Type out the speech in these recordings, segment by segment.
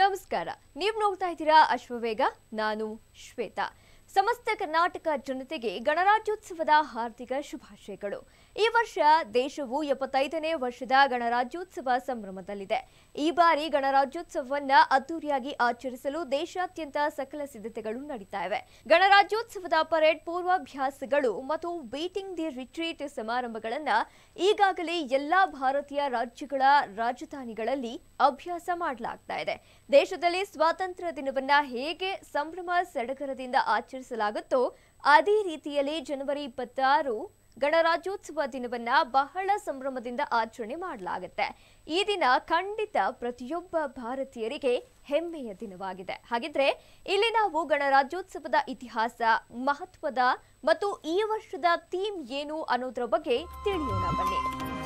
ನಮಸ್ಕಾರ ನೀವು ನೋಡ್ತಾ ಇದ್ದೀರಾ ಅಶ್ವವೇಗ ನಾನು ಶ್ವೇತಾ ಸಮಸ್ತ ಕರ್ನಾಟಕ ಜನತೆಗೆ ಗಣರಾಜ್ಯೋತ್ಸವದ ಹಾರ್ದಿಕ ಶುಭಾಶಯಗಳು ಈ ವರ್ಷ ದೇಶವು ಎಪ್ಪತ್ತೈದನೇ ವರ್ಷದ ಗಣರಾಜ್ಯೋತ್ಸವ ಸಂಭ್ರಮದಲ್ಲಿದೆ ಈ ಬಾರಿ ಗಣರಾಜ್ಯೋತ್ಸವವನ್ನ ಅದ್ದೂರಿಯಾಗಿ ಆಚರಿಸಲು ದೇಶಾದ್ಯಂತ ಸಕಲ ಸಿದ್ಧತೆಗಳು ನಡೀತಾ ಇವೆ ಗಣರಾಜ್ಯೋತ್ಸವದ ಪರೇಡ್ ಪೂರ್ವಾಭ್ಯಾಸಗಳು ಮತ್ತು ಬೀಟಿಂಗ್ ದಿ ರಿಟ್ರೀಟ್ ಸಮಾರಂಭಗಳನ್ನ ಈಗಾಗಲೇ ಎಲ್ಲಾ ಭಾರತೀಯ ರಾಜ್ಯಗಳ ರಾಜಧಾನಿಗಳಲ್ಲಿ ಅಭ್ಯಾಸ ಮಾಡಲಾಗ್ತಾ ಇದೆ ದೇಶದಲ್ಲಿ ಸ್ವಾತಂತ್ರ್ಯ ದಿನವನ್ನ ಹೇಗೆ ಸಂಭ್ರಮ ಸಡಗರದಿಂದ ಆಚರಿಸಲಾಗುತ್ತೋ ಅದೇ ರೀತಿಯಲ್ಲಿ ಜನವರಿ ಇಪ್ಪತ್ತಾರು ಗಣರಾಜ್ಯೋತ್ಸವ ದಿನವನ್ನ ಬಹಳ ಸಂಭ್ರಮದಿಂದ ಆಚರಣೆ ಮಾಡಲಾಗುತ್ತೆ ಈ ದಿನ ಖಂಡಿತ ಪ್ರತಿಯೊಬ್ಬ ಭಾರತೀಯರಿಗೆ ಹೆಮ್ಮೆಯ ದಿನವಾಗಿದೆ ಹಾಗಿದ್ರೆ ಇಲ್ಲಿ ನಾವು ಗಣರಾಜ್ಯೋತ್ಸವದ ಇತಿಹಾಸ ಮಹತ್ವದ ಮತ್ತು ಈ ವರ್ಷದ ಥೀಮ್ ಏನು ಅನ್ನೋದ್ರ ಬಗ್ಗೆ ತಿಳಿಯೋಣ ಬನ್ನಿ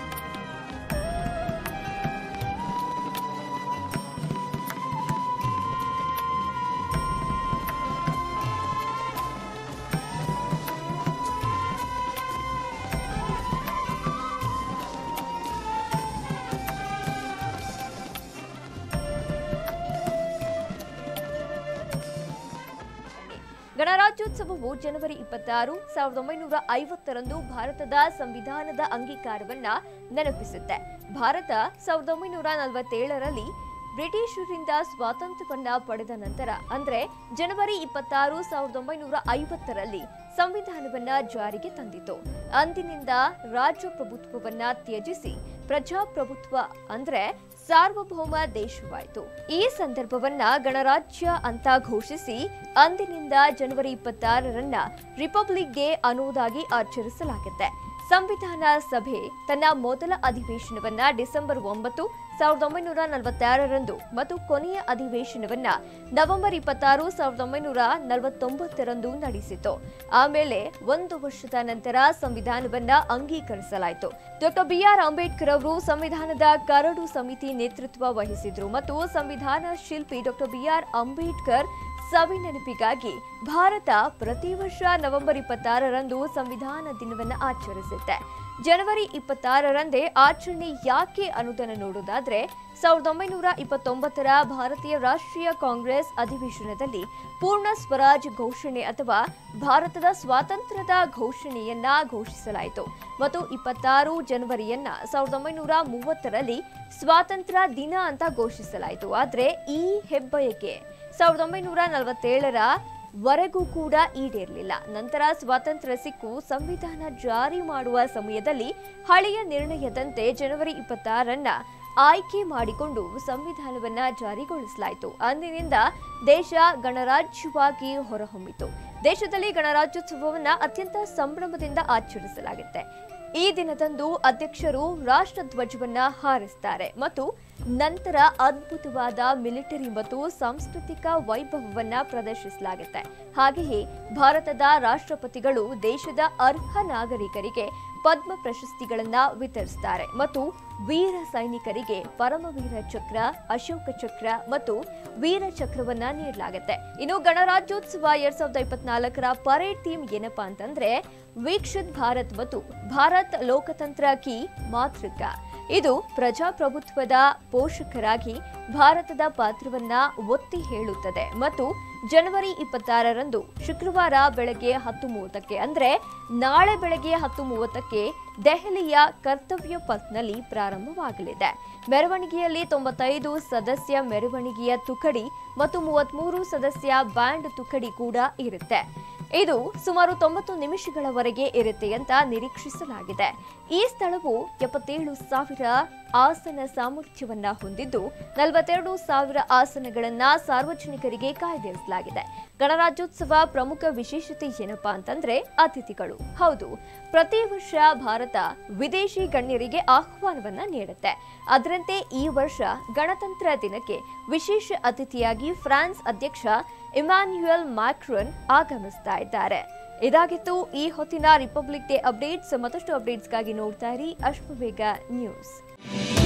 ಗಣರಾಜ್ಯೋತ್ಸವವು ಜನವರಿ ಇಪ್ಪತ್ತಾರು ಸಾವಿರದ ಒಂಬೈನೂರ ಐವತ್ತರಂದು ಭಾರತದ ಸಂವಿಧಾನದ ಅಂಗೀಕಾರವನ್ನ ನೆನಪಿಸುತ್ತೆ ಭಾರತ ಸಾವಿರದ ಒಂಬೈನೂರ ನಲವತ್ತೇಳರಲ್ಲಿ ಬ್ರಿಟಿಷರಿಂದ ಸ್ವಾತಂತ್ರ್ಯವನ್ನ ಪಡೆದ ನಂತರ ಅಂದ್ರೆ ಜನವರಿ ಇಪ್ಪತ್ತಾರು ಸಾವಿರದ ಒಂಬೈನೂರ ಐವತ್ತರಲ್ಲಿ ಸಂವಿಧಾನವನ್ನ ಜಾರಿಗೆ ತಂದಿತು ಅಂದಿನಿಂದ ರಾಜಪ್ರಭುತ್ವವನ್ನ ತ್ಯಜಿಸಿ ಪ್ರಜಾಪ್ರಭುತ್ವ ಅಂದ್ರೆ ಸಾರ್ವಭೌಮ ದೇಶವಾಯಿತು ಈ ಸಂದರ್ಭವನ್ನ ಗಣರಾಜ್ಯ ಅಂತ ಘೋಷಿಸಿ ಅಂದಿನಿಂದ ಜನವರಿ ಇಪ್ಪತ್ತಾರರನ್ನ ರಿಪಬ್ಲಿಕ್ ಡೇ ಅನ್ನುವುದಾಗಿ ಆಚರಿಸಲಾಗುತ್ತೆ ಸಂವಿಧಾನ ಸಭೆ ತನ್ನ ಮೊದಲ ಅಧಿವೇಶನವನ್ನ ಡಿಸೆಂಬರ್ ಒಂಬತ್ತು ಸಾವಿರದ ಒಂಬೈನೂರ ನಲವತ್ತಾರರಂದು ಮತ್ತು ಕೊನೆಯ ಅಧಿವೇಶನವನ್ನ ನವೆಂಬರ್ ಇಪ್ಪತ್ತಾರು ಸಾವಿರದ ಒಂಬೈನೂರ ನಲವತ್ತೊಂಬತ್ತರಂದು ನಡೆಸಿತು ಆಮೇಲೆ ಒಂದು ವರ್ಷದ ನಂತರ ಸಂವಿಧಾನವನ್ನ ಅಂಗೀಕರಿಸಲಾಯಿತು ಡಾಕ್ಟರ್ ಬಿಆರ್ ಅಂಬೇಡ್ಕರ್ ಅವರು ಸಂವಿಧಾನದ ಕರಡು ಸಮಿತಿ ನೇತೃತ್ವ ವಹಿಸಿದ್ರು ಮತ್ತು ಸಂವಿಧಾನ ಶಿಲ್ಪಿ ಡಾಕ್ಟರ್ ಬಿಆರ್ ಅಂಬೇಡ್ಕರ್ ಸವಿ ನೆನಪಿಗಾಗಿ ಭಾರತ ಪ್ರತಿ ವರ್ಷ ನವೆಂಬರ್ ಇಪ್ಪತ್ತಾರರಂದು ಸಂವಿಧಾನ ದಿನವನ್ನು ಆಚರಿಸುತ್ತೆ ಜನವರಿ ಇಪ್ಪತ್ತಾರರಂದೇ ಆಚರಣೆ ಯಾಕೆ ಅನ್ನೋದನ್ನು ನೋಡೋದಾದ್ರೆ ಸಾವಿರದ ಒಂಬೈನೂರ ಇಪ್ಪತ್ತೊಂಬತ್ತರ ಭಾರತೀಯ ರಾಷ್ಟ್ರೀಯ ಕಾಂಗ್ರೆಸ್ ಅಧಿವೇಶನದಲ್ಲಿ ಪೂರ್ಣ ಸ್ವರಾಜ್ ಘೋಷಣೆ ಅಥವಾ ಭಾರತದ ಸ್ವಾತಂತ್ರ್ಯದ ಘೋಷಣೆಯನ್ನ ಘೋಷಿಸಲಾಯಿತು ಮತ್ತು ಇಪ್ಪತ್ತಾರು ಜನವರಿಯನ್ನ ಸಾವಿರದ ಒಂಬೈನೂರ ಮೂವತ್ತರಲ್ಲಿ ಸ್ವಾತಂತ್ರ್ಯ ದಿನ ಅಂತ ಘೋಷಿಸಲಾಯಿತು ಆದ್ರೆ ಈ ಹೆಬ್ಬಯಕೆ ಸಾವಿರದ ಒಂಬೈನೂರ ನಲವತ್ತೇಳರ ವರೆಗೂ ಕೂಡ ಈಡೇರಲಿಲ್ಲ ನಂತರ ಸ್ವಾತಂತ್ರ್ಯ ಸಿಕ್ಕು ಸಂವಿಧಾನ ಜಾರಿ ಮಾಡುವ ಸಮಯದಲ್ಲಿ ಹಳೆಯ ನಿರ್ಣಯದಂತೆ ಜನವರಿ ಇಪ್ಪತ್ತಾರನ್ನ ಆಯ್ಕೆ ಮಾಡಿಕೊಂಡು ಸಂವಿಧಾನವನ್ನ ಜಾರಿಗೊಳಿಸಲಾಯಿತು ಅಂದಿನಿಂದ ದೇಶ ಗಣರಾಜ್ಯವಾಗಿ ಹೊರಹೊಮ್ಮಿತು ದೇಶದಲ್ಲಿ ಗಣರಾಜ್ಯೋತ್ಸವವನ್ನ ಅತ್ಯಂತ ಸಂಭ್ರಮದಿಂದ ಆಚರಿಸಲಾಗುತ್ತೆ ಈ ದಿನದಂದು ಅಧ್ಯಕ್ಷರು ರಾಷ್ಟ್ರಧ್ವಜವನ್ನ ಹಾರಿಸ್ತಾರೆ ಮತ್ತು ನಂತರ ಅದ್ಭುತವಾದ ಮಿಲಿಟರಿ ಮತ್ತು ಸಾಂಸ್ಕೃತಿಕ ವೈಭವವನ್ನ ಪ್ರದರ್ಶಿಸಲಾಗುತ್ತೆ ಹಾಗೆಯೇ ಭಾರತದ ರಾಷ್ಟ್ರಪತಿಗಳು ದೇಶದ ಅರ್ಹ ನಾಗರಿಕರಿಗೆ ಪದ್ಮ ಪ್ರಶಸ್ತಿಗಳನ್ನ ವಿತರಿಸ್ತಾರೆ ಮತ್ತು ವೀರ ಸೈನಿಕರಿಗೆ ಪರಮವೀರ ಚಕ್ರ ಅಶೋಕ ಚಕ್ರ ಮತ್ತು ವೀರ ಚಕ್ರವನ್ನ ನೀಡಲಾಗುತ್ತೆ ಇನ್ನು ಗಣರಾಜ್ಯೋತ್ಸವ ಎರಡ್ ಸಾವಿರದ ಇಪ್ಪತ್ನಾಲ್ಕರ ಪರೇಡ್ ಥೀಮ್ ಏನಪ್ಪಾ ಅಂತಂದ್ರೆ ವೀಕ್ಷಿತ್ ಭಾರತ್ ಮತ್ತು ಭಾರತ್ ಲೋಕತಂತ್ರ ಕಿ ಮಾತೃಕ ಇದು ಪ್ರಜಾಪ್ರಭುತ್ವದ ಪೋಷಕರಾಗಿ ಭಾರತದ ಪಾತ್ರವನ್ನ ಒತ್ತಿ ಹೇಳುತ್ತದೆ ಮತ್ತು ಜನವರಿ ಇಪ್ಪತ್ತಾರರಂದು ಶುಕ್ರವಾರ ಬೆಳಗ್ಗೆ ಹತ್ತು ಮೂವತ್ತಕ್ಕೆ ಅಂದ್ರೆ ನಾಳೆ ಬೆಳಗ್ಗೆ ಹತ್ತು ಮೂವತ್ತಕ್ಕೆ ದೆಹಲಿಯ ಕರ್ತವ್ಯ ಪಥ್ನಲ್ಲಿ ಪ್ರಾರಂಭವಾಗಲಿದೆ ಮೆರವಣಿಗೆಯಲ್ಲಿ ತೊಂಬತ್ತೈದು ಸದಸ್ಯ ಮೆರವಣಿಗೆಯ ತುಕಡಿ ಮತ್ತು ಮೂವತ್ಮೂರು ಸದಸ್ಯ ಬ್ಯಾಂಡ್ ತುಕಡಿ ಕೂಡ ಇರುತ್ತೆ ಇದು ಸುಮಾರು ತೊಂಬತ್ತು ನಿಮಿಷಗಳವರೆಗೆ ಇರುತ್ತೆ ಅಂತ ನಿರೀಕ್ಷಿಸಲಾಗಿದೆ ಈ ಸ್ಥಳವು ಎಪ್ಪತ್ತೇಳು ಸಾವಿರ ಆಸನ ಸಾಮರ್ಥ್ಯವನ್ನ ಹೊಂದಿದ್ದು ನಲವತ್ತೆರಡು ಸಾವಿರ ಆಸನಗಳನ್ನ ಸಾರ್ವಜನಿಕರಿಗೆ ಕಾಯ್ದಿರಿಸಲಾಗಿದೆ ಗಣರಾಜ್ಯೋತ್ಸವ ಪ್ರಮುಖ ವಿಶೇಷತೆ ಏನಪ್ಪಾ ಅಂತಂದ್ರೆ ಅತಿಥಿಗಳು ಹೌದು ಪ್ರತಿ ವರ್ಷ ಭಾರತ ವಿದೇಶಿ ಗಣ್ಯರಿಗೆ ಆಹ್ವಾನವನ್ನ ನೀಡುತ್ತೆ ಅದರಂತೆ ಈ ವರ್ಷ ಗಣತಂತ್ರ ದಿನಕ್ಕೆ ವಿಶೇಷ ಅತಿಥಿಯಾಗಿ ಫ್ರಾನ್ಸ್ ಅಧ್ಯಕ್ಷ ಇಮ್ಯಾನ್ಯುಯಲ್ ಮ್ಯಾಕ್ರನ್ ಆಗಮಿಸ್ತಾ ಇದ್ದಾರೆ ಇದಾಗಿತ್ತು ಈ ಹೊತ್ತಿನ ರಿಪಬ್ಲಿಕ್ ಡೇ ಅಪ್ಡೇಟ್ಸ್ ಮತ್ತಷ್ಟು ಅಪ್ಡೇಟ್ಸ್ಗಾಗಿ ನೋಡ್ತಾ ಇರಿ ಅಶ್ವವೇಗ ನ್ಯೂಸ್